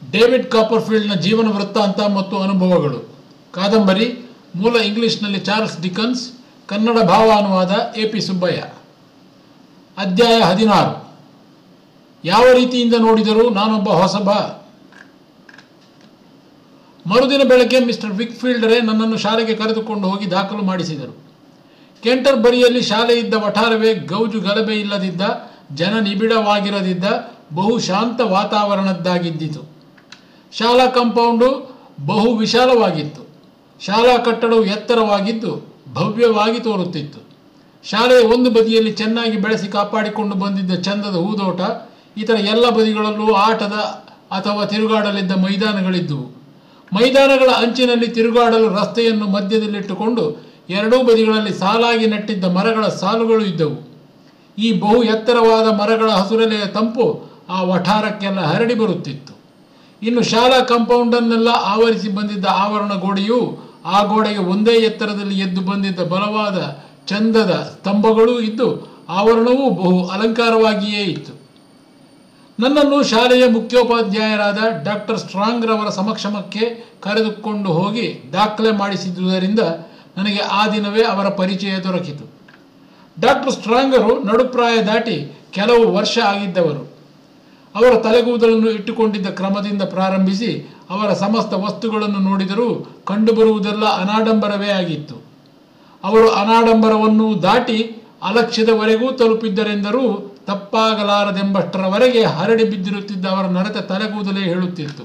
David ಕಾಪರ್ಫೀಲ್ಡ್ನ ಜೀವನ ವೃತ್ತಾಂತ ಮತ್ತು ಅನುಭವಗಳು ಕಾದಂಬರಿ ಮೂಲ ಇಂಗ್ಲಿಷ್ನಲ್ಲಿ ಚಾರ್ಲ್ಸ್ ಡಿಕನ್ಸ್ ಕನ್ನಡ ಭಾವಾನುವಾದ ಎ ಪಿ ಸುಬ್ಬಯ್ಯ ಅಧ್ಯಾಯ ಹದಿನಾರು ಯಾವ ರೀತಿಯಿಂದ ನೋಡಿದರೂ ನಾನೊಬ್ಬ ಹೊಸಬ ಮರುದಿನ ಬೆಳಗ್ಗೆ ಮಿಸ್ಟರ್ ವಿಕ್ಫೀಲ್ಡರೇ ನನ್ನನ್ನು ಶಾಲೆಗೆ ಕರೆದುಕೊಂಡು ಹೋಗಿ ದಾಖಲು ಮಾಡಿಸಿದರು ಕೆಂಟರ್ಬರಿಯಲ್ಲಿ ಶಾಲೆ ಇದ್ದ ವಠಾರವೇ ಗೌಜು ಗಲಭೆ ಇಲ್ಲದಿದ್ದ ಜನ ನಿಬಿಡವಾಗಿರದಿದ್ದ ಬಹು ಶಾಂತ ವಾತಾವರಣದ್ದಾಗಿದ್ದಿತು ಶಾಲಾ ಕಾಂಪೌಂಡು ಬಹು ವಿಶಾಲವಾಗಿತ್ತು ಶಾಲಾ ಕಟ್ಟಡವು ಎತ್ತರವಾಗಿದ್ದು ಭವ್ಯವಾಗಿ ತೋರುತ್ತಿತ್ತು ಶಾಲೆಯ ಒಂದು ಬದಿಯಲ್ಲಿ ಚೆನ್ನಾಗಿ ಬೆಳೆಸಿ ಕಾಪಾಡಿಕೊಂಡು ಬಂದಿದ್ದ ಚಂದದ ಹೂದೋಟ ಇತರ ಎಲ್ಲ ಬದಿಗಳಲ್ಲೂ ಆಟದ ಅಥವಾ ತಿರುಗಾಡಲಿದ್ದ ಮೈದಾನಗಳಿದ್ದುವು ಮೈದಾನಗಳ ಅಂಚಿನಲ್ಲಿ ತಿರುಗಾಡಲು ರಸ್ತೆಯನ್ನು ಮಧ್ಯದಲ್ಲಿಟ್ಟುಕೊಂಡು ಎರಡೂ ಬದಿಗಳಲ್ಲಿ ಸಾಲಾಗಿ ನೆಟ್ಟಿದ್ದ ಮರಗಳ ಸಾಲುಗಳು ಇದ್ದವು ಈ ಬಹು ಎತ್ತರವಾದ ಮರಗಳ ಹಸುರೆಲೆಯ ತಂಪು ಆ ವಠಾರಕ್ಕೆಲ್ಲ ಹರಡಿ ಬರುತ್ತಿತ್ತು ಇನ್ನು ಶಾಲಾ ಕಾಂಪೌಂಡನ್ನೆಲ್ಲ ಆವರಿಸಿ ಬಂದಿದ್ದ ಆವರಣ ಗೋಡೆಯು ಆ ಗೋಡೆಗೆ ಒಂದೇ ಎತ್ತರದಲ್ಲಿ ಎದ್ದು ಬಂದಿದ್ದ ಬಲವಾದ ಚಂದದ ಸ್ತಂಭಗಳೂ ಇದ್ದು ಆವರಣವೂ ಬಹು ಅಲಂಕಾರವಾಗಿಯೇ ಇತ್ತು ನನ್ನನ್ನು ಶಾಲೆಯ ಮುಖ್ಯೋಪಾಧ್ಯಾಯರಾದ ಡಾಕ್ಟರ್ ಸ್ಟ್ರಾಂಗ್ ರವರ ಸಮಕ್ಷಮಕ್ಕೆ ಕರೆದುಕೊಂಡು ಹೋಗಿ ದಾಖಲೆ ಮಾಡಿಸಿದುದರಿಂದ ನನಗೆ ಆ ದಿನವೇ ಅವರ ಪರಿಚಯ ದೊರಕಿತು ಡಾಕ್ಟರ್ ಸ್ಟ್ರಾಂಗರು ನಡುಪ್ರಾಯ ದಾಟಿ ಕೆಲವು ವರ್ಷ ಆಗಿದ್ದವರು ಅವರ ತಲೆಗೂದಲನ್ನು ಇಟ್ಟುಕೊಂಡಿದ್ದ ಕ್ರಮದಿಂದ ಪ್ರಾರಂಭಿಸಿ ಅವರ ಸಮಸ್ತ ವಸ್ತುಗಳನ್ನು ನೋಡಿದರೂ ಕಂಡುಬರುವುದೆಲ್ಲ ಅನಾಡಂಬರವೇ ಆಗಿತ್ತು ಅವರು ಅನಾಡಂಬರವನ್ನು ದಾಟಿ ಅಲಕ್ಷ್ಯದವರೆಗೂ ತಲುಪಿದ್ದರೆಂದರೂ ತಪ್ಪಾಗಲಾರದೆಂಬಷ್ಟರವರೆಗೆ ಹರಡಿ ಬಿದ್ದಿರುತ್ತಿದ್ದ ಅವರ ನರತ ತಲೆಗೂದಲೇ ಹೇಳುತ್ತಿತ್ತು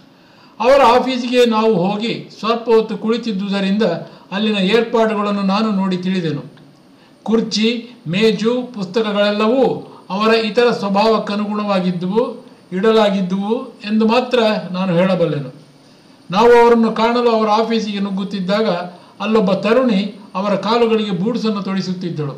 ಅವರ ಆಫೀಸಿಗೆ ನಾವು ಹೋಗಿ ಸ್ವಲ್ಪ ಹೊತ್ತು ಕುಳಿತಿದ್ದುದರಿಂದ ಅಲ್ಲಿನ ಏರ್ಪಾಡುಗಳನ್ನು ನಾನು ನೋಡಿ ತಿಳಿದೆನು ಕುರ್ಚಿ ಮೇಜು ಪುಸ್ತಕಗಳೆಲ್ಲವೂ ಅವರ ಇತರ ಸ್ವಭಾವಕ್ಕನುಗುಣವಾಗಿದ್ದುವು ಇಡಲಾಗಿದ್ದುವು ಎಂದು ಮಾತ್ರ ನಾನು ಹೇಳಬಲ್ಲೆನು ನಾವು ಅವರನ್ನು ಕಾಣಲು ಅವರ ಆಫೀಸಿಗೆ ನುಗ್ಗುತ್ತಿದ್ದಾಗ ಅಲ್ಲೊಬ್ಬ ತರುಣಿ ಅವರ ಕಾಲುಗಳಿಗೆ ಬೂಟ್ಸನ್ನು ತೊಡಿಸುತ್ತಿದ್ದಳು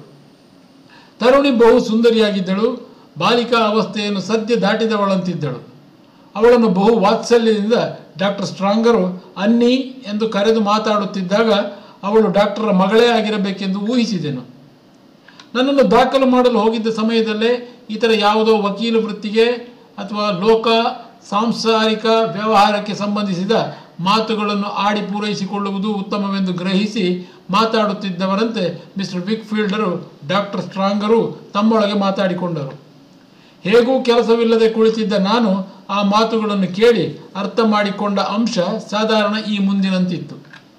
ತರುಣಿ ಬಹು ಸುಂದರಿಯಾಗಿದ್ದಳು ಬಾಲಿಕಾ ಅವಸ್ಥೆಯನ್ನು ಸದ್ಯ ದಾಟಿದವಳಂತಿದ್ದಳು ಅವಳನ್ನು ಬಹು ವಾತ್ಸಲ್ಯದಿಂದ ಡಾಕ್ಟರ್ ಸ್ಟ್ರಾಂಗರು ಅನ್ನಿ ಎಂದು ಕರೆದು ಮಾತಾಡುತ್ತಿದ್ದಾಗ ಅವಳು ಡಾಕ್ಟರ ಮಗಳೇ ಆಗಿರಬೇಕೆಂದು ಊಹಿಸಿದೆನು ನನ್ನನ್ನು ದಾಖಲು ಮಾಡಲು ಹೋಗಿದ್ದ ಸಮಯದಲ್ಲೇ ಇತರ ಯಾವುದೋ ವಕೀಲ ವೃತ್ತಿಗೆ ಅಥವಾ ಲೋಕ ಸಾಂಸಾರಿಕ ವ್ಯವಹಾರಕ್ಕೆ ಸಂಬಂಧಿಸಿದ ಮಾತುಗಳನ್ನು ಆಡಿ ಪೂರೈಸಿಕೊಳ್ಳುವುದು ಉತ್ತಮವೆಂದು ಗ್ರಹಿಸಿ ಮಾತಾಡುತ್ತಿದ್ದವರಂತೆ ಮಿಸ್ಟರ್ ವಿಕ್ಫೀಲ್ಡರು ಡಾಕ್ಟರ್ ಸ್ಟ್ರಾಂಗರು ತಮ್ಮೊಳಗೆ ಮಾತಾಡಿಕೊಂಡರು ಹೇಗೂ ಕೆಲಸವಿಲ್ಲದೆ ಕುಳಿತಿದ್ದ ನಾನು ಆ ಮಾತುಗಳನ್ನು ಕೇಳಿ ಅರ್ಥ ಮಾಡಿಕೊಂಡ ಅಂಶ ಸಾಧಾರಣ ಈ ಮುಂದಿನಂತಿತ್ತು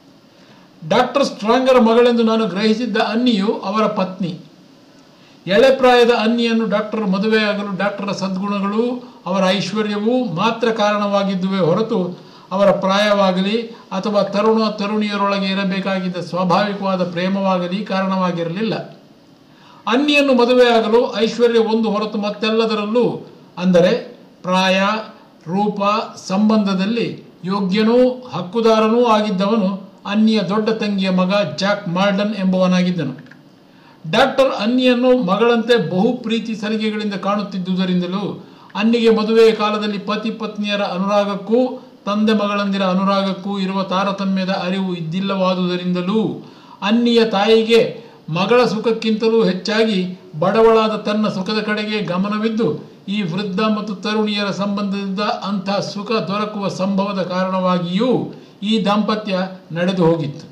ಡಾಕ್ಟರ್ ಸ್ಟ್ರಾಂಗರ ಮಗಳೆಂದು ನಾನು ಗ್ರಹಿಸಿದ್ದ ಅನ್ನಿಯು ಅವರ ಪತ್ನಿ ಎಳೆ ಪ್ರಾಯದ ಅನ್ನಿಯನ್ನು ಡಾಕ್ಟರ್ ಮದುವೆಯಾಗಲು ಡಾಕ್ಟರ ಸದ್ಗುಣಗಳು ಅವರ ಐಶ್ವರ್ಯವೂ ಮಾತ್ರ ಕಾರಣವಾಗಿದ್ದುವೇ ಹೊರತು ಅವರ ಪ್ರಾಯವಾಗಲಿ ಅಥವಾ ತರುಣ ತರುಣಿಯರೊಳಗೆ ಇರಬೇಕಾಗಿದ್ದ ಸ್ವಾಭಾವಿಕವಾದ ಪ್ರೇಮವಾಗಲಿ ಕಾರಣವಾಗಿರಲಿಲ್ಲ ಅನ್ನಿಯನ್ನು ಮದುವೆಯಾಗಲು ಐಶ್ವರ್ಯ ಒಂದು ಹೊರತು ಮತ್ತೆಲ್ಲದರಲ್ಲೂ ಅಂದರೆ ಪ್ರಾಯ ರೂಪ ಸಂಬಂಧದಲ್ಲಿ ಯೋಗ್ಯನೂ ಹಕ್ಕುದಾರನೂ ಆಗಿದ್ದವನು ಅನ್ನಿಯ ದೊಡ್ಡ ತಂಗಿಯ ಮಗ ಜಾಕ್ ಮಾರ್ಡನ್ ಎಂಬುವನಾಗಿದ್ದನು ಡಾಕ್ಟರ್ ಅನ್ನಿಯನ್ನು ಮಗಳಂತೆ ಬಹು ಪ್ರೀತಿ ಸಲಿಗೆಗಳಿಂದ ಕಾಣುತ್ತಿದ್ದುದರಿಂದಲೂ ಅನ್ನಿಗೆ ಮದುವೆಯ ಕಾಲದಲ್ಲಿ ಪತಿ ಪತ್ನಿಯರ ಅನುರಾಗಕ್ಕೂ ತಂದೆ ಮಗಳಂದಿರ ಅನುರಾಗಕ್ಕೂ ಇರುವ ತಾರತಮ್ಯದ ಅರಿವು ಇದ್ದಿಲ್ಲವಾದುದರಿಂದಲೂ ಅನ್ನಿಯ ತಾಯಿಗೆ ಮಗಳ ಸುಖಕ್ಕಿಂತಲೂ ಹೆಚ್ಚಾಗಿ ಬಡವಳಾದ ತನ್ನ ಸುಖದ ಕಡೆಗೆ ಗಮನವಿದ್ದು ಈ ವೃದ್ಧ ಮತ್ತು ತರುಣಿಯರ ಸಂಬಂಧದಿಂದ ಅಂಥ ಸುಖ ದೊರಕುವ ಸಂಭವದ ಕಾರಣವಾಗಿಯೂ ಈ ದಾಂಪತ್ಯ ನಡೆದು ಹೋಗಿತ್ತು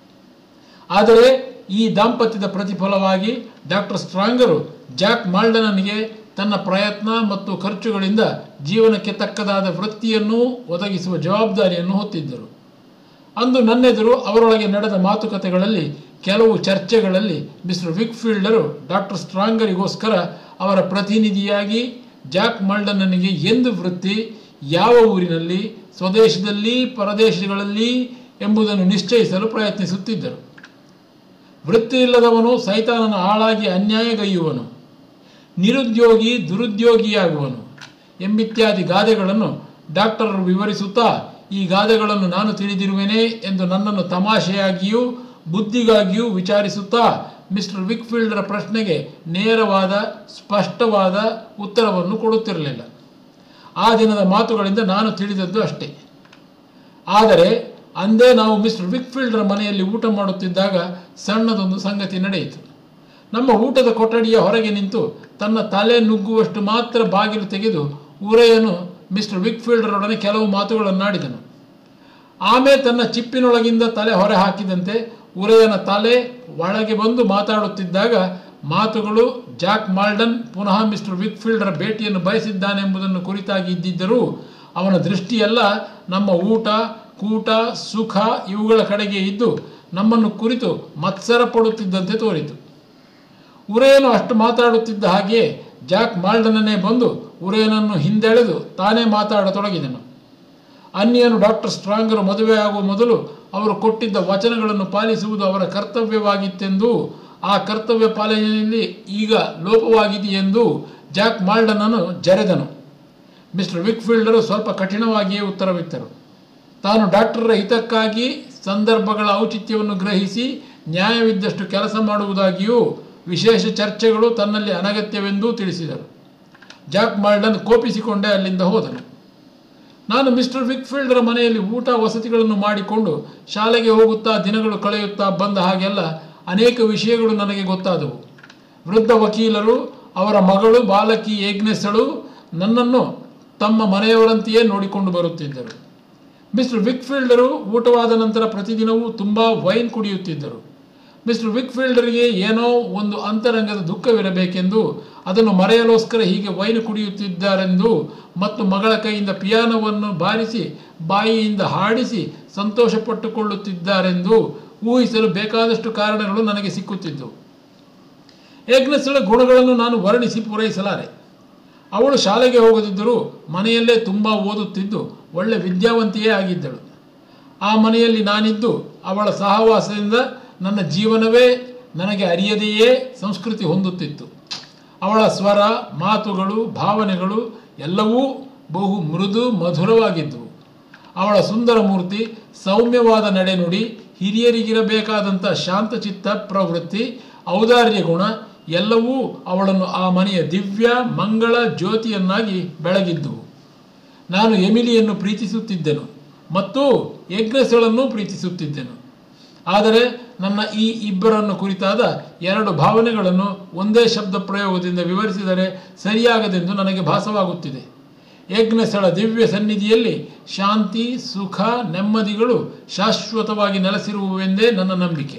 ಆದರೆ ಈ ದಾಂಪತ್ಯದ ಪ್ರತಿಫಲವಾಗಿ ಡಾಕ್ಟರ್ ಸ್ಟ್ರಾಂಗರು ಜಾಕ್ ಮಾಲ್ಡನನಿಗೆ ತನ್ನ ಪ್ರಯತ್ನ ಮತ್ತು ಖರ್ಚುಗಳಿಂದ ಜೀವನಕ್ಕೆ ತಕ್ಕದಾದ ವೃತ್ತಿಯನ್ನು ಒದಗಿಸುವ ಜವಾಬ್ದಾರಿಯನ್ನು ಹೊತ್ತಿದ್ದರು ಅಂದು ನನ್ನೆದುರು ಅವರೊಳಗೆ ನಡೆದ ಮಾತುಕತೆಗಳಲ್ಲಿ ಕೆಲವು ಚರ್ಚೆಗಳಲ್ಲಿ ಮಿಸ್ಟರ್ ವಿಕ್ಫೀಲ್ಡರು ಡಾಕ್ಟರ್ ಸ್ಟ್ರಾಂಗರಿಗೋಸ್ಕರ ಅವರ ಪ್ರತಿನಿಧಿಯಾಗಿ ಜಾಕ್ ಮಲ್ಡನನಿಗೆ ಎಂದು ವೃತ್ತಿ ಯಾವ ಊರಿನಲ್ಲಿ ಸ್ವದೇಶದಲ್ಲಿ ಪರದೇಶಗಳಲ್ಲಿ ಎಂಬುದನ್ನು ನಿಶ್ಚಯಿಸಲು ಪ್ರಯತ್ನಿಸುತ್ತಿದ್ದರು ವೃತ್ತಿ ಇಲ್ಲದವನು ಸೈತಾನನ ಆಳಾಗಿ ಅನ್ಯಾಯಗೈಯುವನು ನಿರುದ್ಯೋಗಿ ದುರುದ್ಯೋಗಿಯಾಗುವನು ಎಂಬಿತ್ಯಾದಿ ಗಾದೆಗಳನ್ನು ಡಾಕ್ಟರರು ವಿವರಿಸುತ್ತಾ ಈ ಗಾದೆಗಳನ್ನು ನಾನು ತಿಳಿದಿರುವೆನೇ ಎಂದು ನನ್ನನ್ನು ತಮಾಷೆಯಾಗಿಯೂ ಬುದ್ಧಿಗಾಗಿಯೂ ವಿಚಾರಿಸುತ್ತಾ ಮಿಸ್ಟರ್ ವಿಕ್ಫೀಲ್ಡರ ಪ್ರಶ್ನೆಗೆ ನೇರವಾದ ಸ್ಪಷ್ಟವಾದ ಉತ್ತರವನ್ನು ಕೊಡುತ್ತಿರಲಿಲ್ಲ ಆ ದಿನದ ಮಾತುಗಳಿಂದ ನಾನು ತಿಳಿದದ್ದು ಅಷ್ಟೇ ಆದರೆ ಅಂದೇ ನಾವು ಮಿಸ್ಟರ್ ವಿಕ್ಫೀಲ್ಡರ ಮನೆಯಲ್ಲಿ ಊಟ ಮಾಡುತ್ತಿದ್ದಾಗ ಸಣ್ಣದೊಂದು ಸಂಗತಿ ನಡೆಯಿತು ನಮ್ಮ ಊಟದ ಕೊಠಡಿಯ ಹೊರಗೆ ನಿಂತು ತನ್ನ ತಲೆ ನುಗ್ಗುವಷ್ಟು ಮಾತ್ರ ಬಾಗಿಲು ತೆಗೆದು ಉರೆಯನ್ನು ಮಿಸ್ಟರ್ ವಿಕ್ಫೀಲ್ಡರೊಡನೆ ಕೆಲವು ಮಾತುಗಳನ್ನಾಡಿದನು ಆಮೆ ತನ್ನ ಚಿಪ್ಪಿನೊಳಗಿಂದ ತಲೆ ಹೊರ ಹಾಕಿದಂತೆ ಉರೆಯನ ತಲೆ ಒಳಗೆ ಬಂದು ಮಾತಾಡುತ್ತಿದ್ದಾಗ ಮಾತುಗಳು ಜಾಕ್ ಮಾಲ್ಡನ್ ಪುನಃ ಮಿಸ್ಟರ್ ವಿಕ್ಫೀಲ್ಡರ ಭೇಟಿಯನ್ನು ಬಯಸಿದ್ದಾನೆಂಬುದನ್ನು ಕುರಿತಾಗಿ ಇದ್ದಿದ್ದರೂ ಅವನ ದೃಷ್ಟಿಯೆಲ್ಲ ನಮ್ಮ ಊಟ ಕೂಟ ಸುಖ ಇವುಗಳ ಕಡೆಗೆ ಇದ್ದು ನಮ್ಮನ್ನು ಕುರಿತು ಮತ್ಸರ ಪಡುತ್ತಿದ್ದಂತೆ ತೋರಿತು ಉರೇನು ಅಷ್ಟು ಮಾತಾಡುತ್ತಿದ್ದ ಹಾಗೆಯೇ ಜಾಕ್ ಮಾಲ್ಡನನ್ನೇ ಬಂದು ಉರೇನನ್ನು ಹಿಂದೆಳೆದು ತಾನೇ ಮಾತಾಡತೊಡಗಿದನು ಅನ್ಯನು ಡಾಕ್ಟರ್ ಸ್ಟ್ರಾಂಗರು ಮದುವೆಯಾಗುವ ಮೊದಲು ಅವರು ಕೊಟ್ಟಿದ್ದ ವಚನಗಳನ್ನು ಪಾಲಿಸುವುದು ಅವರ ಕರ್ತವ್ಯವಾಗಿತ್ತೆಂದು ಆ ಕರ್ತವ್ಯ ಪಾಲನೆಯಲ್ಲಿ ಈಗ ಲೋಪವಾಗಿದೆಯೆಂದು ಜಾಕ್ ಮಾಲ್ಡನನ್ನು ಜರೆದನು ಮಿಸ್ಟರ್ ವಿಕ್ಫೀಲ್ಡರು ಸ್ವಲ್ಪ ಕಠಿಣವಾಗಿಯೇ ಉತ್ತರವಿತ್ತರು ತಾನು ಡಾಕ್ಟರರ ಹಿತಕ್ಕಾಗಿ ಸಂದರ್ಭಗಳ ಔಚಿತ್ಯವನ್ನು ಗ್ರಹಿಸಿ ನ್ಯಾಯವಿದ್ದಷ್ಟು ಕೆಲಸ ಮಾಡುವುದಾಗಿಯೂ ವಿಶೇಷ ಚರ್ಚೆಗಳು ತನ್ನಲ್ಲಿ ಅನಗತ್ಯವೆಂದೂ ತಿಳಿಸಿದರು ಜಾಕ್ ಮಾಲ್ಡನ್ ಕೋಪಿಸಿಕೊಂಡೇ ಅಲ್ಲಿಂದ ಹೋದನು ನಾನು ಮಿಸ್ಟರ್ ವಿಕ್ಫೀಲ್ಡರ ಮನೆಯಲ್ಲಿ ಊಟ ವಸತಿಗಳನ್ನು ಮಾಡಿಕೊಂಡು ಶಾಲೆಗೆ ಹೋಗುತ್ತಾ ದಿನಗಳು ಕಳೆಯುತ್ತಾ ಬಂದ ಹಾಗೆಲ್ಲ ಅನೇಕ ವಿಷಯಗಳು ನನಗೆ ಗೊತ್ತಾದವು ವೃದ್ಧ ವಕೀಲರು ಅವರ ಮಗಳು ಬಾಲಕಿ ಏಗ್ನೆಸ್ಸಳು ನನ್ನನ್ನು ತಮ್ಮ ಮನೆಯವರಂತೆಯೇ ನೋಡಿಕೊಂಡು ಬರುತ್ತಿದ್ದರು ಮಿಸ್ಟರ್ ವಿಕ್ಫೀಲ್ಡರು ಊಟವಾದ ನಂತರ ಪ್ರತಿದಿನವೂ ತುಂಬ ವೈನ್ ಕುಡಿಯುತ್ತಿದ್ದರು ಮಿಸ್ಟರ್ ವಿಕ್ಫೀಲ್ಡರಿಗೆ ಏನೋ ಒಂದು ಅಂತರಂಗದ ದುಃಖವಿರಬೇಕೆಂದು ಅದನ್ನು ಮರೆಯಲೋಸ್ಕರ ಹೀಗೆ ವೈನ್ ಕುಡಿಯುತ್ತಿದ್ದಾರೆಂದು ಮತ್ತು ಮಗಳ ಕೈಯಿಂದ ಪಿಯಾನೋವನ್ನು ಬಾರಿಸಿ ಬಾಯಿಯಿಂದ ಹಾಡಿಸಿ ಸಂತೋಷಪಟ್ಟುಕೊಳ್ಳುತ್ತಿದ್ದಾರೆಂದು ಊಹಿಸಲು ಬೇಕಾದಷ್ಟು ಕಾರಣಗಳು ನನಗೆ ಸಿಕ್ಕುತ್ತಿದ್ದವು ಏಗ್ನೆಸ್ಗಳ ಗುಣಗಳನ್ನು ನಾನು ವರ್ಣಿಸಿ ಪೂರೈಸಲಾರೆ ಅವಳು ಶಾಲೆಗೆ ಹೋಗದಿದ್ದರೂ ಮನೆಯಲ್ಲೇ ತುಂಬ ಓದುತ್ತಿದ್ದು ಒಳ್ಳೆ ವಿದ್ಯಾವಂತಿಯೇ ಆಗಿದ್ದಳು ಆ ಮನೆಯಲ್ಲಿ ನಾನಿದ್ದು ಅವಳ ಸಹವಾಸದಿಂದ ನನ್ನ ಜೀವನವೇ ನನಗೆ ಅರಿಯದೆಯೇ ಸಂಸ್ಕೃತಿ ಹೊಂದುತ್ತಿತ್ತು ಅವಳ ಸ್ವರ ಮಾತುಗಳು ಭಾವನೆಗಳು ಎಲ್ಲವೂ ಬಹು ಮೃದು ಮಧುರವಾಗಿದ್ದವು ಅವಳ ಸುಂದರ ಮೂರ್ತಿ ಸೌಮ್ಯವಾದ ನಡೆನುಡಿ ಹಿರಿಯರಿಗಿರಬೇಕಾದಂಥ ಶಾಂತಚಿತ್ತ ಪ್ರವೃತ್ತಿ ಔದಾರ್ಯ ಗುಣ ಎಲ್ಲವೂ ಅವಳನ್ನು ಆ ಮನೆಯ ದಿವ್ಯ ಮಂಗಳ ಜ್ಯೋತಿಯನ್ನಾಗಿ ಬೆಳಗಿದ್ದುವು ನಾನು ಎಮಿಲಿಯನ್ನು ಪ್ರೀತಿಸುತ್ತಿದ್ದೆನು ಮತ್ತು ಯಜ್ಞಸಳನ್ನು ಪ್ರೀತಿಸುತ್ತಿದ್ದೆನು ಆದರೆ ನನ್ನ ಈ ಇಬ್ಬರನ್ನು ಕುರಿತಾದ ಎರಡು ಭಾವನೆಗಳನ್ನು ಒಂದೇ ಶಬ್ದ ಪ್ರಯೋಗದಿಂದ ವಿವರಿಸಿದರೆ ಸರಿಯಾಗದೆಂದು ನನಗೆ ಭಾಸವಾಗುತ್ತಿದೆ ಯಜ್ಞಸ್ಥಳ ದಿವ್ಯ ಸನ್ನಿಧಿಯಲ್ಲಿ ಶಾಂತಿ ಸುಖ ನೆಮ್ಮದಿಗಳು ಶಾಶ್ವತವಾಗಿ ನೆಲೆಸಿರುವುವೆಂದೇ ನನ್ನ ನಂಬಿಕೆ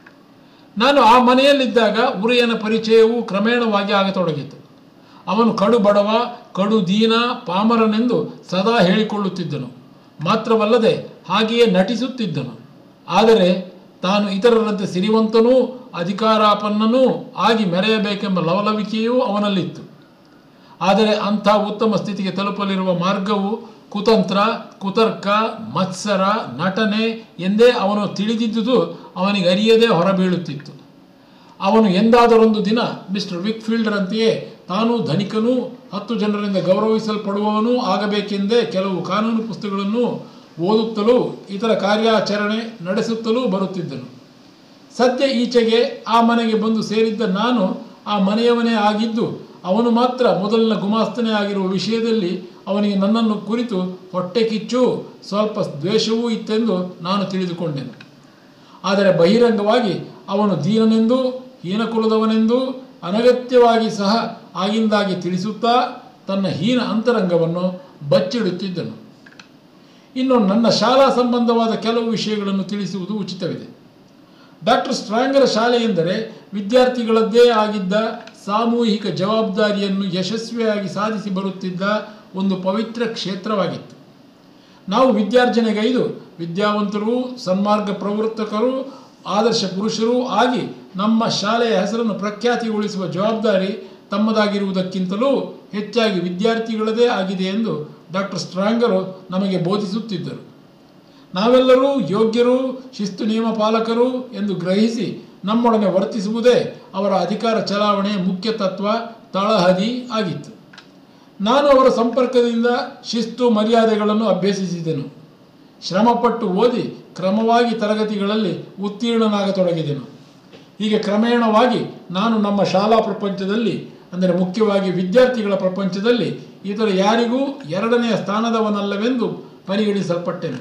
ನಾನು ಆ ಮನೆಯಲ್ಲಿದ್ದಾಗ ಉರಿಯನ ಪರಿಚಯವು ಕ್ರಮೇಣವಾಗಿ ಆಗತೊಡಗಿತು ಅವನು ಕಡು ಬಡವ ಕಡು ದೀನ ಪಾಮರನೆಂದು ಸದಾ ಹೇಳಿಕೊಳ್ಳುತ್ತಿದ್ದನು ಮಾತ್ರವಲ್ಲದೆ ಹಾಗೆಯೇ ನಟಿಸುತ್ತಿದ್ದನು ಆದರೆ ತಾನು ಇತರರಂತೆ ಸಿರಿವಂತನೂ ಅಧಿಕಾರಾಪನ್ನನೂ ಆಗಿ ಮೆರೆಯಬೇಕೆಂಬ ಲವಲವಿಕೆಯೂ ಅವನಲ್ಲಿತ್ತು ಆದರೆ ಅಂಥ ಉತ್ತಮ ಸ್ಥಿತಿಗೆ ತಲುಪಲಿರುವ ಮಾರ್ಗವು ಕುತಂತ್ರ ಕುತರ್ಕ ಮತ್ಸರ ನಟನೆ ಎಂದೇ ಅವನು ತಿಳಿದಿದ್ದುದು ಅವನಿಗೆ ಅರಿಯದೇ ಹೊರಬೀಳುತ್ತಿತ್ತು ಅವನು ಎಂದಾದರೊಂದು ದಿನ ಮಿಸ್ಟರ್ ವಿಕ್ಫೀಲ್ಡರಂತೆಯೇ ತಾನು ಧನಿಕನೂ ಹತ್ತು ಜನರಿಂದ ಗೌರವಿಸಲ್ಪಡುವವನೂ ಆಗಬೇಕೆಂದೇ ಕೆಲವು ಕಾನೂನು ಪುಸ್ತಕಗಳನ್ನು ಓದುತ್ತಲೂ ಇತರ ಕಾರ್ಯಾಚರಣೆ ನಡೆಸುತ್ತಲೂ ಬರುತ್ತಿದ್ದನು ಸದ್ಯ ಈಚೆಗೆ ಆ ಮನೆಗೆ ಬಂದು ಸೇರಿದ್ದ ನಾನು ಆ ಮನೆಯವನೇ ಆಗಿದ್ದು ಅವನು ಮಾತ್ರ ಮೊದಲಿನ ಗುಮಾಸ್ತನೇ ಆಗಿರುವ ವಿಷಯದಲ್ಲಿ ಅವನಿಗೆ ನನ್ನನ್ನು ಕುರಿತು ಹೊಟ್ಟೆ ಕಿಚ್ಚು ಸ್ವಲ್ಪ ದ್ವೇಷವೂ ಇತ್ತೆಂದು ನಾನು ತಿಳಿದುಕೊಂಡೆನು ಆದರೆ ಬಹಿರಂಗವಾಗಿ ಅವನು ದೀನನೆಂದು ಹೀನಕುಲದವನೆಂದು ಅನಗತ್ಯವಾಗಿ ಸಹ ಆಗಿಂದಾಗಿ ತಿಳಿಸುತ್ತಾ ತನ್ನ ಹೀನ ಅಂತರಂಗವನ್ನು ಬಚ್ಚಿಡುತ್ತಿದ್ದನು ಇನ್ನು ನನ್ನ ಶಾಲಾ ಸಂಬಂಧವಾದ ಕೆಲವು ವಿಷಯಗಳನ್ನು ತಿಳಿಸುವುದು ಉಚಿತವಿದೆ ಡಾಕ್ಟರ್ ಸ್ಟ್ರಾಂಗರ ಶಾಲೆ ಎಂದರೆ ವಿದ್ಯಾರ್ಥಿಗಳದ್ದೇ ಆಗಿದ್ದ ಸಾಮೂಹಿಕ ಜವಾಬ್ದಾರಿಯನ್ನು ಯಶಸ್ವಿಯಾಗಿ ಸಾಧಿಸಿ ಬರುತ್ತಿದ್ದ ಒಂದು ಪವಿತ್ರ ಕ್ಷೇತ್ರವಾಗಿತ್ತು ನಾವು ವಿದ್ಯಾರ್ಜನೆಗೈದು ವಿದ್ಯಾವಂತರು ಸನ್ಮಾರ್ಗ ಪ್ರವರ್ತಕರು ಆದರ್ಶ ಪುರುಷರೂ ಆಗಿ ನಮ್ಮ ಶಾಲೆಯ ಹೆಸರನ್ನು ಪ್ರಖ್ಯಾತಿಗೊಳಿಸುವ ಜವಾಬ್ದಾರಿ ತಮ್ಮದಾಗಿರುವುದಕ್ಕಿಂತಲೂ ಹೆಚ್ಚಾಗಿ ವಿದ್ಯಾರ್ಥಿಗಳದೇ ಆಗಿದೆ ಎಂದು ಡಾಕ್ಟರ್ ಸ್ಟ್ರಾಂಗರು ನಮಗೆ ಬೋಧಿಸುತ್ತಿದ್ದರು ನಾವೆಲ್ಲರೂ ಯೋಗ್ಯರು ಶಿಸ್ತು ನಿಯಮ ಪಾಲಕರು ಎಂದು ಗ್ರಹಿಸಿ ನಮ್ಮೊಡನೆ ವರ್ತಿಸುವುದೇ ಅವರ ಅಧಿಕಾರ ಚಲಾವಣೆಯ ಮುಖ್ಯ ತತ್ವ ತಳಹದಿ ಆಗಿತ್ತು ನಾನು ಅವರ ಸಂಪರ್ಕದಿಂದ ಶಿಸ್ತು ಮರ್ಯಾದೆಗಳನ್ನು ಅಭ್ಯಸಿಸಿದೆನು ಶ್ರಮಪಟ್ಟು ಓದಿ ಕ್ರಮವಾಗಿ ತರಗತಿಗಳಲ್ಲಿ ಉತ್ತೀರ್ಣನಾಗತೊಡಗಿದೆನು ಹೀಗೆ ಕ್ರಮೇಣವಾಗಿ ನಾನು ನಮ್ಮ ಶಾಲಾ ಪ್ರಪಂಚದಲ್ಲಿ ಅಂದರೆ ಮುಖ್ಯವಾಗಿ ವಿದ್ಯಾರ್ಥಿಗಳ ಪ್ರಪಂಚದಲ್ಲಿ ಇತರ ಯಾರಿಗೂ ಎರಡನೆಯ ಸ್ಥಾನದವನಲ್ಲವೆಂದು ಪರಿಗಣಿಸಲ್ಪಟ್ಟೆನು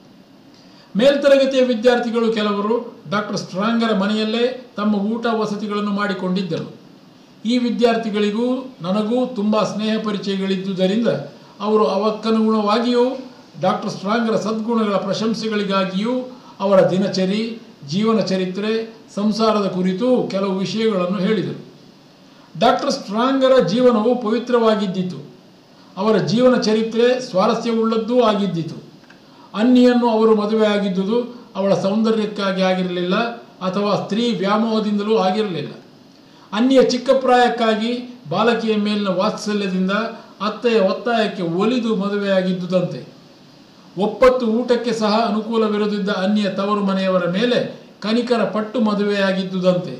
ಮೇಲ್ತರಗತಿಯ ವಿದ್ಯಾರ್ಥಿಗಳು ಕೆಲವರು ಡಾಕ್ಟರ್ ಸ್ಟ್ರಾಂಗರ ಮನೆಯಲ್ಲೇ ತಮ್ಮ ಊಟ ವಸತಿಗಳನ್ನು ಮಾಡಿಕೊಂಡಿದ್ದರು ಈ ವಿದ್ಯಾರ್ಥಿಗಳಿಗೂ ನನಗೂ ತುಂಬ ಸ್ನೇಹ ಪರಿಚಯಗಳಿದ್ದುದರಿಂದ ಅವರು ಅವಕ್ಕನುಗುಣವಾಗಿಯೂ ಡಾಕ್ಟರ್ ಸ್ಟ್ರಾಂಗರ ಸದ್ಗುಣಗಳ ಪ್ರಶಂಸೆಗಳಿಗಾಗಿಯೂ ಅವರ ದಿನಚರಿ ಜೀವನ ಚರಿತ್ರೆ ಸಂಸಾರದ ಕುರಿತು ಕೆಲವು ವಿಷಯಗಳನ್ನು ಹೇಳಿದರು ಡಾಕ್ಟರ್ ಸ್ಟ್ರಾಂಗರ ಜೀವನವು ಪವಿತ್ರವಾಗಿದ್ದಿತು ಅವರ ಜೀವನ ಚರಿತ್ರೆ ಸ್ವಾರಸ್ಯವುಳ್ಳದ್ದೂ ಆಗಿದ್ದಿತು ಅನ್ನಿಯನ್ನು ಅವರು ಮದುವೆಯಾಗಿದ್ದುದು ಅವಳ ಸೌಂದರ್ಯಕ್ಕಾಗಿ ಆಗಿರಲಿಲ್ಲ ಅಥವಾ ಸ್ತ್ರೀ ವ್ಯಾಮೋಹದಿಂದಲೂ ಆಗಿರಲಿಲ್ಲ ಅನ್ನಿಯ ಚಿಕ್ಕ ಪ್ರಾಯಕ್ಕಾಗಿ ಬಾಲಕಿಯ ಮೇಲಿನ ವಾತ್ಸಲ್ಯದಿಂದ ಅತ್ತೆಯ ಒತ್ತಾಯಕ್ಕೆ ಒಲಿದು ಮದುವೆಯಾಗಿದ್ದುದಂತೆ ಒಪ್ಪತ್ತು ಊಟಕ್ಕೆ ಸಹ ಅನುಕೂಲವಿರದಿದ್ದ ಅನ್ಯ ತವರು ಮನೆಯವರ ಮೇಲೆ ಕನಿಕರ ಪಟ್ಟು ಮದುವೆಯಾಗಿದ್ದುದಂತೆ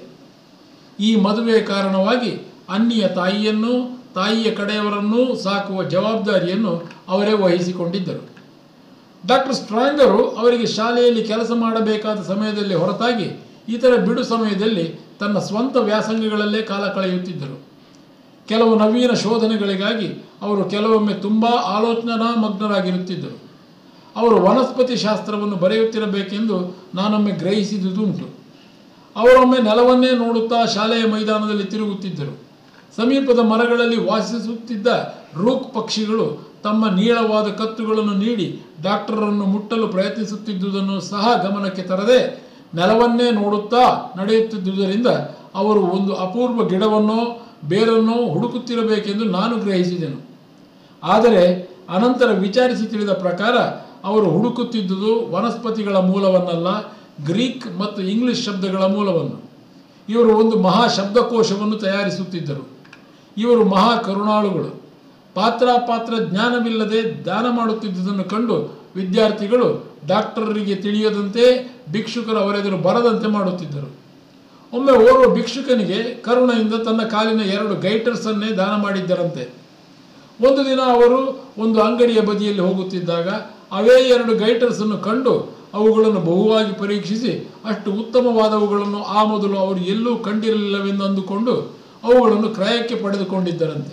ಈ ಮದುವೆಯ ಕಾರಣವಾಗಿ ಅನ್ನಿಯ ತಾಯಿಯನ್ನು ತಾಯಿಯ ಕಡೆಯವರನ್ನೂ ಸಾಕುವ ಜವಾಬ್ದಾರಿಯನ್ನು ಅವರೇ ವಹಿಸಿಕೊಂಡಿದ್ದರು ಡಾಕ್ಟರ್ ಸ್ಟ್ರಾಂಗರು ಅವರಿಗೆ ಶಾಲೆಯಲ್ಲಿ ಕೆಲಸ ಮಾಡಬೇಕಾದ ಸಮಯದಲ್ಲಿ ಹೊರತಾಗಿ ಇತರ ಬಿಡು ಸಮಯದಲ್ಲಿ ತನ್ನ ಸ್ವಂತ ವ್ಯಾಸಂಗಗಳಲ್ಲೇ ಕಾಲ ಕಳೆಯುತ್ತಿದ್ದರು ಕೆಲವು ನವೀನ ಶೋಧನೆಗಳಿಗಾಗಿ ಅವರು ಕೆಲವೊಮ್ಮೆ ತುಂಬ ಆಲೋಚನಾ ಮಗ್ನರಾಗಿರುತ್ತಿದ್ದರು ಅವರು ವನಸ್ಪತಿ ಶಾಸ್ತ್ರವನ್ನು ಬರೆಯುತ್ತಿರಬೇಕೆಂದು ನಾನೊಮ್ಮೆ ಗ್ರಹಿಸಿದುದುಂಟು ಅವರೊಮ್ಮೆ ನೆಲವನ್ನೇ ನೋಡುತ್ತಾ ಶಾಲೆಯ ಮೈದಾನದಲ್ಲಿ ತಿರುಗುತ್ತಿದ್ದರು ಸಮೀಪದ ಮರಗಳಲ್ಲಿ ವಾಸಿಸುತ್ತಿದ್ದ ರೂಕ್ ಪಕ್ಷಿಗಳು ತಮ್ಮ ನೀಳವಾದ ಕತ್ತುಗಳನ್ನು ನೀಡಿ ಡಾಕ್ಟರನ್ನು ಮುಟ್ಟಲು ಪ್ರಯತ್ನಿಸುತ್ತಿದ್ದುದನ್ನು ಸಹ ಗಮನಕ್ಕೆ ತರದೆ ನೆಲವನ್ನೇ ನೋಡುತ್ತಾ ನಡೆಯುತ್ತಿದ್ದುದರಿಂದ ಅವರು ಒಂದು ಅಪೂರ್ವ ಗಿಡವನ್ನೋ ಬೇರನ್ನೋ ಹುಡುಕುತ್ತಿರಬೇಕೆಂದು ನಾನು ಗ್ರಹಿಸಿದೆನು ಆದರೆ ಅನಂತರ ವಿಚಾರಿಸಿ ತಿಳಿದ ಪ್ರಕಾರ ಅವರು ಹುಡುಕುತ್ತಿದ್ದುದು ವನಸ್ಪತಿಗಳ ಮೂಲವನ್ನಲ್ಲ ಗ್ರೀಕ್ ಮತ್ತು ಇಂಗ್ಲಿಷ್ ಶಬ್ದಗಳ ಮೂಲವನ್ನು ಇವರು ಒಂದು ಮಹಾ ಶಬ್ದಕೋಶವನ್ನು ತಯಾರಿಸುತ್ತಿದ್ದರು ಇವರು ಮಹಾ ಕರುಣಾಳುಗಳು ಪಾತ್ರಾಪಾತ್ರ ಜ್ಞಾನವಿಲ್ಲದೆ ದಾನ ಮಾಡುತ್ತಿದ್ದುದನ್ನು ಕಂಡು ವಿದ್ಯಾರ್ಥಿಗಳು ಡಾಕ್ಟರರಿಗೆ ತಿಳಿಯದಂತೆ ಭಿಕ್ಷುಕರು ಅವರೆದುರು ಬರದಂತೆ ಮಾಡುತ್ತಿದ್ದರು ಒಮ್ಮೆ ಓರ್ವ ಭಿಕ್ಷುಕನಿಗೆ ಕರುಣೆಯಿಂದ ತನ್ನ ಕಾಲಿನ ಎರಡು ಗೈಟರ್ಸನ್ನೇ ದಾನ ಮಾಡಿದ್ದರಂತೆ ಒಂದು ದಿನ ಅವರು ಒಂದು ಅಂಗಡಿಯ ಬದಿಯಲ್ಲಿ ಹೋಗುತ್ತಿದ್ದಾಗ ಅವೇ ಎರಡು ಗೈಟರ್ಸನ್ನು ಕಂಡು ಅವುಗಳನ್ನು ಬಹುವಾಗಿ ಪರೀಕ್ಷಿಸಿ ಅಷ್ಟು ಉತ್ತಮವಾದವುಗಳನ್ನು ಆ ಮೊದಲು ಅವರು ಎಲ್ಲೂ ಕಂಡಿರಲಿಲ್ಲವೆಂದು ಅಂದುಕೊಂಡು ಅವುಗಳನ್ನು ಕ್ರಯಕ್ಕೆ ಪಡೆದುಕೊಂಡಿದ್ದರಂತೆ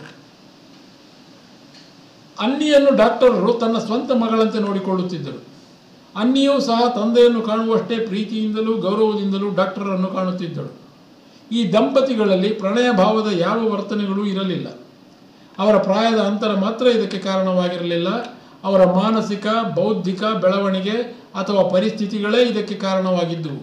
ಅನ್ನಿಯನ್ನು ಡಾಕ್ಟರರು ತನ್ನ ಸ್ವಂತ ಮಗಳಂತೆ ನೋಡಿಕೊಳ್ಳುತ್ತಿದ್ದರು ಅನ್ನಿಯೂ ಸಹ ತಂದೆಯನ್ನು ಕಾಣುವಷ್ಟೇ ಪ್ರೀತಿಯಿಂದಲೂ ಗೌರವದಿಂದಲೂ ಡಾಕ್ಟರನ್ನು ಕಾಣುತ್ತಿದ್ದಳು ಈ ದಂಪತಿಗಳಲ್ಲಿ ಪ್ರಣಯ ಭಾವದ ಯಾವ ವರ್ತನೆಗಳೂ ಇರಲಿಲ್ಲ ಅವರ ಪ್ರಾಯದ ಅಂತರ ಮಾತ್ರ ಇದಕ್ಕೆ ಕಾರಣವಾಗಿರಲಿಲ್ಲ ಅವರ ಮಾನಸಿಕ ಬೌದ್ಧಿಕ ಬೆಳವಣಿಗೆ ಅಥವಾ ಪರಿಸ್ಥಿತಿಗಳೇ ಇದಕ್ಕೆ ಕಾರಣವಾಗಿದ್ದುವು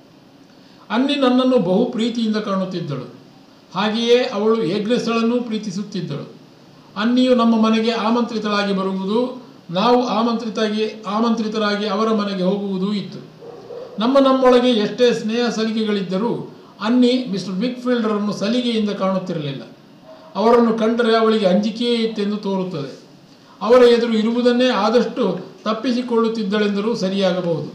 ಅನ್ನಿ ನನ್ನನ್ನು ಬಹು ಪ್ರೀತಿಯಿಂದ ಕಾಣುತ್ತಿದ್ದಳು ಹಾಗೆಯೇ ಅವಳು ಯಜ್ಞಸ್ಥಳನ್ನು ಪ್ರೀತಿಸುತ್ತಿದ್ದಳು ಅನ್ನಿಯು ನಮ್ಮ ಮನೆಗೆ ಆಮಂತ್ರಿತಳಾಗಿ ಬರುವುದು ನಾವು ಆಮಂತ್ರಿತಾಗಿ ಆಮಂತ್ರಿತರಾಗಿ ಅವರ ಮನೆಗೆ ಹೋಗುವುದೂ ಇತ್ತು ನಮ್ಮ ನಮ್ಮೊಳಗೆ ಎಷ್ಟೇ ಸ್ನೇಹ ಸಲಿಗೆಗಳಿದ್ದರೂ ಅನ್ನಿ ಮಿಸ್ಟರ್ ವಿಕ್ಫೀಲ್ಡರನ್ನು ಸಲಿಗೆಯಿಂದ ಕಾಣುತ್ತಿರಲಿಲ್ಲ ಅವರನ್ನು ಕಂಡರೆ ಅವಳಿಗೆ ಅಂಜಿಕೆಯೇ ಇತ್ತೆಂದು ತೋರುತ್ತದೆ ಅವರ ಎದುರು ಇರುವುದನ್ನೇ ಆದಷ್ಟು ತಪ್ಪಿಸಿಕೊಳ್ಳುತ್ತಿದ್ದಳೆಂದರೂ ಸರಿಯಾಗಬಹುದು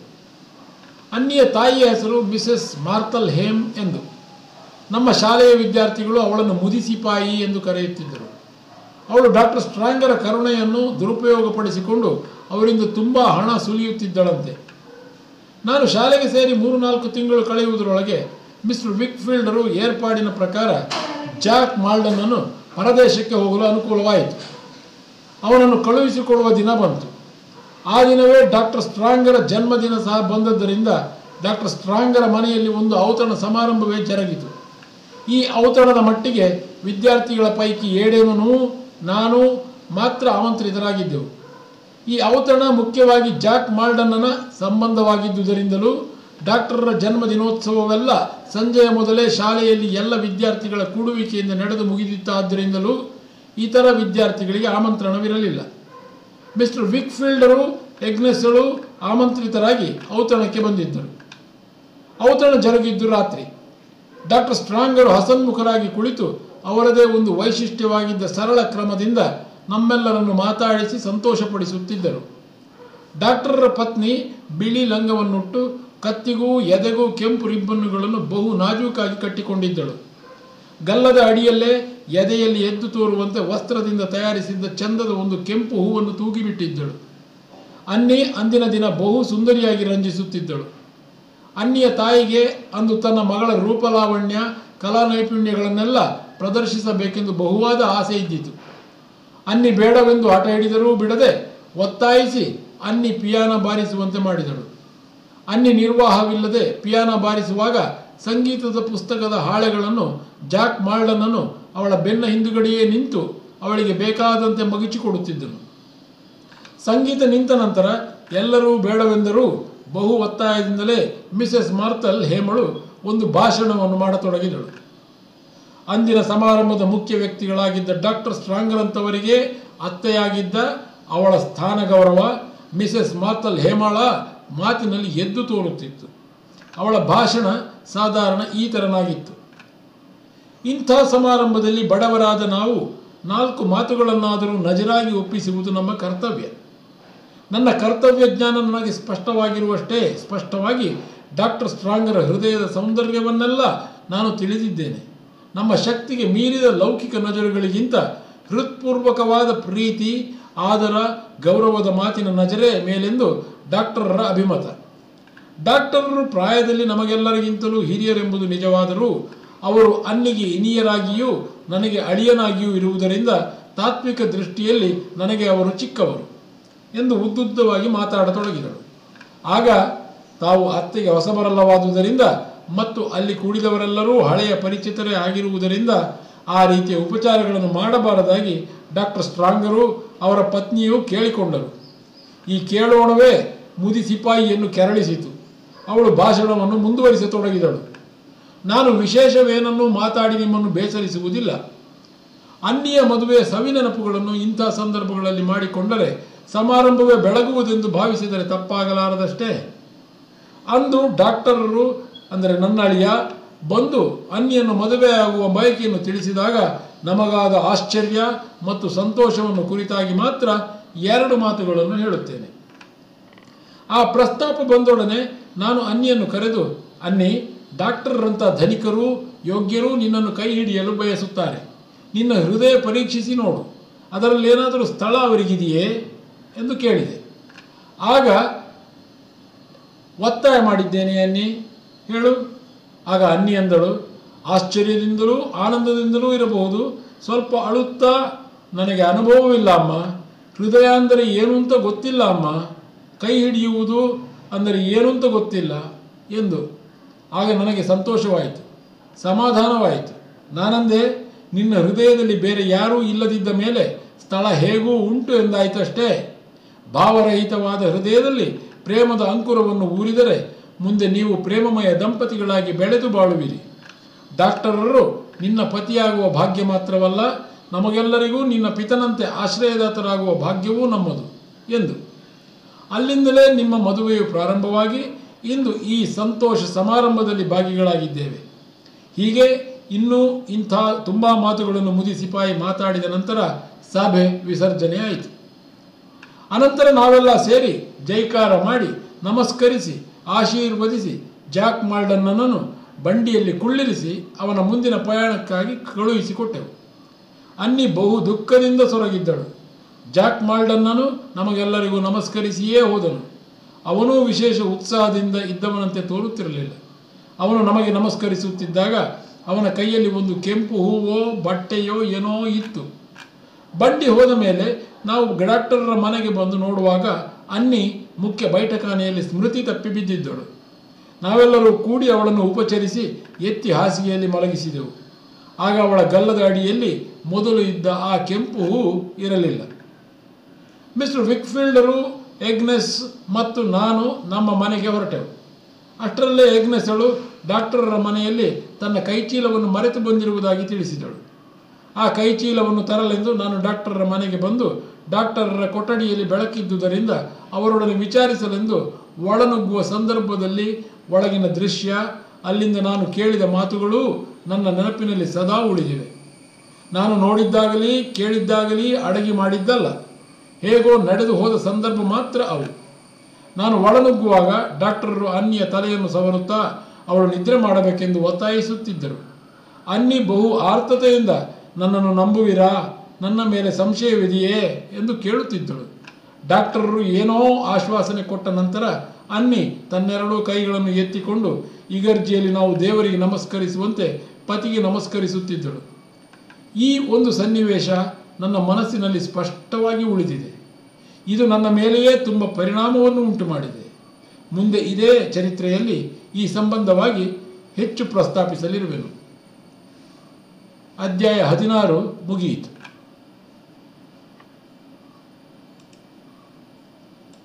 ಅನ್ನಿಯ ತಾಯಿಯ ಹೆಸರು ಮಿಸೆಸ್ ಮಾರ್ತಲ್ ಹೇಮ್ ಎಂದು ನಮ್ಮ ಶಾಲೆಯ ವಿದ್ಯಾರ್ಥಿಗಳು ಅವಳನ್ನು ಮುದಿಸಿಪಾಯಿ ಎಂದು ಕರೆಯುತ್ತಿದ್ದರು ಅವಳು ಡಾಕ್ಟರ್ ಸ್ಟ್ರಾಂಗರ ಕರುಣೆಯನ್ನು ದುರುಪಯೋಗಪಡಿಸಿಕೊಂಡು ಅವರಿಂದ ತುಂಬ ಹಣ ಸುಲಿಯುತ್ತಿದ್ದಳಂತೆ ನಾನು ಶಾಲೆಗೆ ಸೇರಿ ಮೂರು ನಾಲ್ಕು ತಿಂಗಳು ಕಳೆಯುವುದರೊಳಗೆ ಮಿಸ್ಟರ್ ವಿಕ್ಫೀಲ್ಡರು ಏರ್ಪಾಡಿನ ಪ್ರಕಾರ ಜಾಕ್ ಮಾಲ್ಡನನ್ನು ಪರದೇಶಕ್ಕೆ ಹೋಗಲು ಅನುಕೂಲವಾಯಿತು ಅವನನ್ನು ಕಳುಹಿಸಿಕೊಡುವ ದಿನ ಬಂತು ಆ ದಿನವೇ ಡಾಕ್ಟರ್ ಸ್ಟ್ರಾಂಗರ ಜನ್ಮದಿನ ಸಹ ಬಂದದ್ದರಿಂದ ಡಾಕ್ಟರ್ ಸ್ಟ್ರಾಂಗರ ಮನೆಯಲ್ಲಿ ಒಂದು ಔತಣ ಸಮಾರಂಭವೇ ಜರುಗಿತು ಈ ಔತಣದ ಮಟ್ಟಿಗೆ ವಿದ್ಯಾರ್ಥಿಗಳ ಪೈಕಿ ಏಳೇನೂ ನಾನು ಮಾತ್ರ ಆಮಂತ್ರಿತರಾಗಿದ್ದೆವು ಈ ಔತಣ ಮುಖ್ಯವಾಗಿ ಜಾಕ್ ಮಾಲ್ಡನ್ನನ ಸಂಬಂಧವಾಗಿದ್ದುದರಿಂದಲೂ ಡಾಕ್ಟರರ ಜನ್ಮದಿನೋತ್ಸವವೆಲ್ಲ ಸಂಜೆಯ ಮೊದಲೇ ಶಾಲೆಯಲ್ಲಿ ಎಲ್ಲ ವಿದ್ಯಾರ್ಥಿಗಳ ಕೂಡುವಿಕೆಯಿಂದ ನಡೆದು ಮುಗಿದಿತ್ತಾದ್ದರಿಂದಲೂ ಇತರ ವಿದ್ಯಾರ್ಥಿಗಳಿಗೆ ಆಮಂತ್ರಣವಿರಲಿಲ್ಲ ಮಿಸ್ಟರ್ ವಿಕ್ಫೀಲ್ಡರು ಎಗ್ನೆಸ್ಗಳು ಆಮಂತ್ರಿತರಾಗಿ ಔತಣಕ್ಕೆ ಬಂದಿದ್ದರು ಔತಣ ಜರುಗಿದ್ದು ರಾತ್ರಿ ಡಾಕ್ಟರ್ ಸ್ಟ್ರಾಂಗರು ಹಸನ್ಮುಖರಾಗಿ ಕುಳಿತು ಅವರದೇ ಒಂದು ವೈಶಿಷ್ಟ್ಯವಾಗಿದ್ದ ಸರಳ ಕ್ರಮದಿಂದ ನಮ್ಮೆಲ್ಲರನ್ನು ಮಾತಾಡಿಸಿ ಸಂತೋಷಪಡಿಸುತ್ತಿದ್ದರು ಡಾಕ್ಟರರ ಪತ್ನಿ ಬಿಳಿ ಲಂಗವನ್ನುಟ್ಟು ಕತ್ತಿಗೂ ಎದೆಗೂ ಕೆಂಪು ರಿಬ್ಬನ್ನುಗಳನ್ನು ಬಹು ನಾಜೂಕಾಗಿ ಕಟ್ಟಿಕೊಂಡಿದ್ದಳು ಗಲ್ಲದ ಅಡಿಯಲ್ಲೇ ಎದೆಯಲ್ಲಿ ಎದ್ದು ತೋರುವಂತೆ ವಸ್ತ್ರದಿಂದ ತಯಾರಿಸಿದ್ದ ಚಂದದ ಒಂದು ಕೆಂಪು ಹೂವನ್ನು ತೂಗಿಬಿಟ್ಟಿದ್ದಳು ಅನ್ನಿ ಅಂದಿನ ದಿನ ಬಹು ಸುಂದರಿಯಾಗಿ ರಂಜಿಸುತ್ತಿದ್ದಳು ಅನ್ನಿಯ ತಾಯಿಗೆ ಅಂದು ತನ್ನ ಮಗಳ ರೂಪಲಾವಣ್ಯ ಕಲಾ ನೈಪುಣ್ಯಗಳನ್ನೆಲ್ಲ ಪ್ರದರ್ಶಿಸಬೇಕೆಂದು ಬಹುವಾದ ಆಸೆ ಇದ್ದಿತು ಅನ್ನಿ ಬೇಡವೆಂದು ಹಠ ಹಿಡಿದರೂ ಬಿಡದೆ ಒತ್ತಾಯಿಸಿ ಅನ್ನಿ ಪಿಯಾನ ಬಾರಿಸುವಂತೆ ಮಾಡಿದಳು ಅನ್ನಿ ನಿರ್ವಾಹವಿಲ್ಲದೆ ಪಿಯಾನ ಬಾರಿಸುವಾಗ ಸಂಗೀತದ ಪುಸ್ತಕದ ಹಾಳೆಗಳನ್ನು ಜಾಕ್ ಮಾಲ್ಡನನ್ನು ಅವಳ ಬೆನ್ನ ಹಿಂದುಗಡೆಯೇ ನಿಂತು ಅವಳಿಗೆ ಬೇಕಾದಂತೆ ಮಗುಚಿಕೊಡುತ್ತಿದ್ದನು ಸಂಗೀತ ನಿಂತ ನಂತರ ಎಲ್ಲರೂ ಬೇಡವೆಂದರೂ ಬಹು ಒತ್ತಾಯದಿಂದಲೇ ಮಿಸೆಸ್ ಮಾರ್ತಲ್ ಹೇಮಳು ಒಂದು ಭಾಷಣವನ್ನು ಮಾಡತೊಡಗಿದಳು ಅಂದಿನ ಸಮಾರಂಭದ ಮುಖ್ಯ ವ್ಯಕ್ತಿಗಳಾಗಿದ್ದ ಡಾಕ್ಟರ್ ಸ್ಟ್ರಾಂಗರಂತವರಿಗೆ ಅತ್ತೆಯಾಗಿದ್ದ ಅವಳ ಸ್ಥಾನ ಗೌರವ ಮಿಸೆಸ್ ಮಾರ್ತಲ್ ಹೇಮಾಳ ಮಾತಿನಲ್ಲಿ ಎದ್ದು ತೋರುತ್ತಿತ್ತು ಅವಳ ಭಾಷಣ ಸಾಧಾರಣ ಈ ಥರನಾಗಿತ್ತು ಇಂಥ ಸಮಾರಂಭದಲ್ಲಿ ಬಡವರಾದ ನಾವು ನಾಲ್ಕು ಮಾತುಗಳನ್ನಾದರೂ ನಜರಾಗಿ ಒಪ್ಪಿಸುವುದು ನಮ್ಮ ಕರ್ತವ್ಯ ನನ್ನ ಕರ್ತವ್ಯ ಜ್ಞಾನ ನನಗೆ ಸ್ಪಷ್ಟವಾಗಿರುವಷ್ಟೇ ಸ್ಪಷ್ಟವಾಗಿ ಡಾಕ್ಟರ್ ಸ್ಟ್ರಾಂಗರ ಹೃದಯದ ಸೌಂದರ್ಯವನ್ನೆಲ್ಲ ನಾನು ತಿಳಿದಿದ್ದೇನೆ ನಮ್ಮ ಶಕ್ತಿಗೆ ಮೀರಿದ ಲೌಕಿಕ ನಜರುಗಳಿಗಿಂತ ಹೃತ್ಪೂರ್ವಕವಾದ ಪ್ರೀತಿ ಆದರ ಗೌರವದ ಮಾತಿನ ನಜರೇ ಮೇಲೆಂದು ಡಾಕ್ಟರರ ಅಭಿಮತ ಡಾಕ್ಟರರು ಪ್ರಾಯದಲ್ಲಿ ನಮಗೆಲ್ಲರಿಗಿಂತಲೂ ಹಿರಿಯರೆಂಬುದು ನಿಜವಾದರೂ ಅವರು ಅನ್ನಿಗೆ ಇನಿಯರಾಗಿಯೂ ನನಗೆ ಅಳಿಯನಾಗಿಯೂ ಇರುವುದರಿಂದ ತಾತ್ವಿಕ ದೃಷ್ಟಿಯಲ್ಲಿ ನನಗೆ ಅವರು ಚಿಕ್ಕವರು ಎಂದು ಉದ್ದುದ್ದವಾಗಿ ಮಾತಾಡತೊಡಗಿದಳು ಆಗ ತಾವು ಅತ್ತೆಗೆ ಹೊಸಬರಲ್ಲವಾದುದರಿಂದ ಮತ್ತು ಅಲ್ಲಿ ಕೂಡಿದವರೆಲ್ಲರೂ ಹಳೆಯ ಪರಿಚಿತರೇ ಆಗಿರುವುದರಿಂದ ಆ ರೀತಿಯ ಉಪಚಾರಗಳನ್ನು ಮಾಡಬಾರದಾಗಿ ಡಾಕ್ಟರ್ ಸ್ಟ್ರಾಂಗರು ಅವರ ಪತ್ನಿಯೂ ಕೇಳಿಕೊಂಡರು ಈ ಕೇಳೋಣವೇ ಮುದಿ ಸಿಪಾಯಿಯನ್ನು ಕೆರಳಿಸಿತು ಅವಳು ಭಾಷಣವನ್ನು ಮುಂದುವರಿಸತೊಡಗಿದಳು ನಾನು ವಿಶೇಷವೇನನ್ನೂ ಮಾತಾಡಿ ನಿಮ್ಮನ್ನು ಬೇಸರಿಸುವುದಿಲ್ಲ ಅನ್ನಿಯ ಮದುವೆಯ ಸವಿನೆನಪುಗಳನ್ನು ಇಂಥ ಸಂದರ್ಭಗಳಲ್ಲಿ ಮಾಡಿಕೊಂಡರೆ ಸಮಾರಂಭವೇ ಬೆಳಗುವುದೆಂದು ಭಾವಿಸಿದರೆ ತಪ್ಪಾಗಲಾರದಷ್ಟೇ ಅಂದು ಡಾಕ್ಟರರು ಅಂದರೆ ನನ್ನ ಅಳಿಯ ಬಂದು ಅನ್ನಿಯನ್ನು ಮದುವೆಯಾಗುವ ಬಯಕೆಯನ್ನು ತಿಳಿಸಿದಾಗ ನಮಗಾದ ಆಶ್ಚರ್ಯ ಮತ್ತು ಸಂತೋಷವನ್ನು ಕುರಿತಾಗಿ ಮಾತ್ರ ಎರಡು ಮಾತುಗಳನ್ನು ಹೇಳುತ್ತೇನೆ ಆ ಪ್ರಸ್ತಾಪ ಬಂದೊಡನೆ ನಾನು ಅನ್ನಿಯನ್ನು ಕರೆದು ಅನ್ನಿ ಡಾಕ್ಟರ್ರಂಥ ಧನಿಕರು ಯೋಗ್ಯರು ನಿನ್ನನ್ನು ಕೈ ಹಿಡಿಯಲು ಬಯಸುತ್ತಾರೆ ನಿನ್ನ ಹೃದಯ ಪರೀಕ್ಷಿಸಿ ನೋಡು ಅದರಲ್ಲಿ ಏನಾದರೂ ಸ್ಥಳ ಅವರಿಗಿದೆಯೇ ಎಂದು ಕೇಳಿದೆ ಆಗ ಒತ್ತಾಯ ಮಾಡಿದ್ದೇನೆ ಅನ್ನಿ ಹೇಳು ಆಗ ಅನ್ನಿ ಅಂದಳು ಆಶ್ಚರ್ಯದಿಂದಲೂ ಆನಂದದಿಂದಲೂ ಇರಬಹುದು ಸ್ವಲ್ಪ ಅಳುತ್ತಾ ನನಗೆ ಅನುಭವವಿಲ್ಲ ಅಮ್ಮ ಹೃದಯ ಅಂದರೆ ಏನು ಅಂತ ಗೊತ್ತಿಲ್ಲ ಅಮ್ಮ ಕೈ ಹಿಡಿಯುವುದು ಅಂದರೆ ಏನು ಅಂತ ಗೊತ್ತಿಲ್ಲ ಎಂದು ಆಗ ನನಗೆ ಸಂತೋಷವಾಯಿತು ಸಮಾಧಾನವಾಯಿತು ನಾನಂದೆ ನಿನ್ನ ಹೃದಯದಲ್ಲಿ ಬೇರೆ ಯಾರೂ ಇಲ್ಲದಿದ್ದ ಮೇಲೆ ಸ್ಥಳ ಹೇಗೂ ಉಂಟು ಎಂದಾಯಿತಷ್ಟೇ ಭಾವರಹಿತವಾದ ಹೃದಯದಲ್ಲಿ ಪ್ರೇಮದ ಅಂಕುರವನ್ನು ಊರಿದರೆ ಮುಂದೆ ನೀವು ಪ್ರೇಮಮಯ ದಂಪತಿಗಳಾಗಿ ಬೆಳೆದು ಬಾಳುವಿರಿ ಡಾಕ್ಟರರು ನಿನ್ನ ಪತಿಯಾಗುವ ಭಾಗ್ಯ ಮಾತ್ರವಲ್ಲ ನಮಗೆಲ್ಲರಿಗೂ ನಿನ್ನ ಪಿತನಂತೆ ಆಶ್ರಯದಾತರಾಗುವ ಭಾಗ್ಯವೂ ನಮ್ಮದು ಎಂದು ಅಲ್ಲಿಂದಲೇ ನಿಮ್ಮ ಮದುವೆಯು ಪ್ರಾರಂಭವಾಗಿ ಇಂದು ಈ ಸಂತೋಷ ಸಮಾರಂಭದಲ್ಲಿ ಭಾಗಿಗಳಾಗಿದ್ದೇವೆ ಹೀಗೆ ಇನ್ನೂ ಇಂಥ ತುಂಬ ಮಾತುಗಳನ್ನು ಮುದಿ ಸಿಪಾಯಿ ಮಾತಾಡಿದ ನಂತರ ಸಭೆ ವಿಸರ್ಜನೆ ಆಯಿತು ಅನಂತರ ನಾವೆಲ್ಲ ಸೇರಿ ಜೈಕಾರ ಮಾಡಿ ನಮಸ್ಕರಿಸಿ ಆಶೀರ್ವದಿಸಿ ಜಾಕ್ ಮಾಲ್ಡನ್ನನನ್ನು ಬಂಡಿಯಲ್ಲಿ ಕುಳ್ಳಿರಿಸಿ ಅವನ ಮುಂದಿನ ಪ್ರಯಾಣಕ್ಕಾಗಿ ಕಳುಹಿಸಿಕೊಟ್ಟೆವು ಅನ್ನಿ ಬಹು ದುಃಖದಿಂದ ಸೊರಗಿದ್ದಳು ಜಾಕ್ ಮಾಲ್ಡನ್ನನು ನಮಗೆಲ್ಲರಿಗೂ ನಮಸ್ಕರಿಸಿಯೇ ಹೋದನು ಅವನೂ ವಿಶೇಷ ಉತ್ಸಾಹದಿಂದ ಇದ್ದವನಂತೆ ತೋರುತ್ತಿರಲಿಲ್ಲ ಅವನು ನಮಗೆ ನಮಸ್ಕರಿಸುತ್ತಿದ್ದಾಗ ಅವನ ಕೈಯಲ್ಲಿ ಒಂದು ಕೆಂಪು ಹೂವೋ ಬಟ್ಟೆಯೋ ಏನೋ ಇತ್ತು ಬಂಡಿ ಹೋದ ಮೇಲೆ ನಾವು ಡಾಕ್ಟರರ ಮನೆಗೆ ಬಂದು ನೋಡುವಾಗ ಅನ್ನಿ ಮುಖ್ಯ ಬೈಠಕಾನೆಯಲ್ಲಿ ಸ್ಮೃತಿ ತಪ್ಪಿ ಬಿದ್ದಿದ್ದಳು ನಾವೆಲ್ಲರೂ ಕೂಡಿ ಅವಳನ್ನು ಉಪಚರಿಸಿ ಎತ್ತಿ ಹಾಸಿಗೆಯಲ್ಲಿ ಮಲಗಿಸಿದೆವು ಆಗ ಅವಳ ಗಲ್ಲದ ಅಡಿಯಲ್ಲಿ ಮೊದಲು ಇದ್ದ ಆ ಕೆಂಪು ಹೂ ಇರಲಿಲ್ಲ ಮಿಸ್ಟರ್ ವಿಕ್ಫೀಲ್ಡರು ಎಗ್ನೆಸ್ ಮತ್ತು ನಾನು ನಮ್ಮ ಮನೆಗೆ ಹೊರಟೆವು ಅಷ್ಟರಲ್ಲೇ ಎಗ್ನೆಸ್ಗಳು ಡಾಕ್ಟರರ ಮನೆಯಲ್ಲಿ ತನ್ನ ಕೈಚೀಲವನ್ನು ಮರೆತು ಬಂದಿರುವುದಾಗಿ ತಿಳಿಸಿದಳು ಆ ಕೈಚೀಲವನ್ನು ತರಲೆಂದು ನಾನು ಡಾಕ್ಟರರ ಮನೆಗೆ ಬಂದು ಡಾಕ್ಟರರ ಕೊಠಡಿಯಲ್ಲಿ ಬೆಳಕಿದ್ದುದರಿಂದ ಅವರೊಡನೆ ವಿಚಾರಿಸಲೆಂದು ಒಳನುಗ್ಗುವ ಸಂದರ್ಭದಲ್ಲಿ ಒಳಗಿನ ದೃಶ್ಯ ಅಲ್ಲಿಂದ ನಾನು ಕೇಳಿದ ಮಾತುಗಳು ನನ್ನ ನೆನಪಿನಲ್ಲಿ ಸದಾ ಉಳಿದಿವೆ ನಾನು ನೋಡಿದ್ದಾಗಲಿ ಕೇಳಿದ್ದಾಗಲಿ ಅಡಗಿ ಮಾಡಿದ್ದಲ್ಲ ಹೇಗೋ ನಡೆದು ಹೋದ ಸಂದರ್ಭ ಮಾತ್ರ ಅವು ನಾನು ಒಳನುಗ್ಗುವಾಗ ಡಾಕ್ಟರರು ಅನ್ನಿಯ ತಲೆಯನ್ನು ಸವರುತ್ತಾ ಅವಳು ನಿದ್ರೆ ಮಾಡಬೇಕೆಂದು ಒತ್ತಾಯಿಸುತ್ತಿದ್ದರು ಅನ್ನಿ ಬಹು ಆರ್ತತೆಯಿಂದ ನನ್ನನ್ನು ನಂಬುವಿರಾ ನನ್ನ ಮೇಲೆ ಸಂಶಯವಿದೆಯೇ ಎಂದು ಕೇಳುತ್ತಿದ್ದಳು ಡಾಕ್ಟರರು ಏನೋ ಆಶ್ವಾಸನೆ ಕೊಟ್ಟ ನಂತರ ಅನ್ನಿ ತನ್ನೆರಡೂ ಕೈಗಳನ್ನು ಎತ್ತಿಕೊಂಡು ಇಗರ್ಜಿಯಲ್ಲಿ ನಾವು ದೇವರಿಗೆ ನಮಸ್ಕರಿಸುವಂತೆ ಪತಿಗೆ ನಮಸ್ಕರಿಸುತ್ತಿದ್ದಳು ಈ ಒಂದು ಸನ್ನಿವೇಶ ನನ್ನ ಮನಸ್ಸಿನಲ್ಲಿ ಸ್ಪಷ್ಟವಾಗಿ ಉಳಿದಿದೆ ಇದು ನನ್ನ ಮೇಲೆಯೇ ತುಂಬ ಪರಿಣಾಮವನ್ನು ಉಂಟು ಮಾಡಿದೆ ಮುಂದೆ ಇದೇ ಚರಿತ್ರೆಯಲ್ಲಿ ಈ ಸಂಬಂಧವಾಗಿ ಹೆಚ್ಚು ಪ್ರಸ್ತಾಪಿಸಲಿರುವೆನು ಅಧ್ಯಾಯ ಹದಿನಾರು ಮುಗಿಯಿತು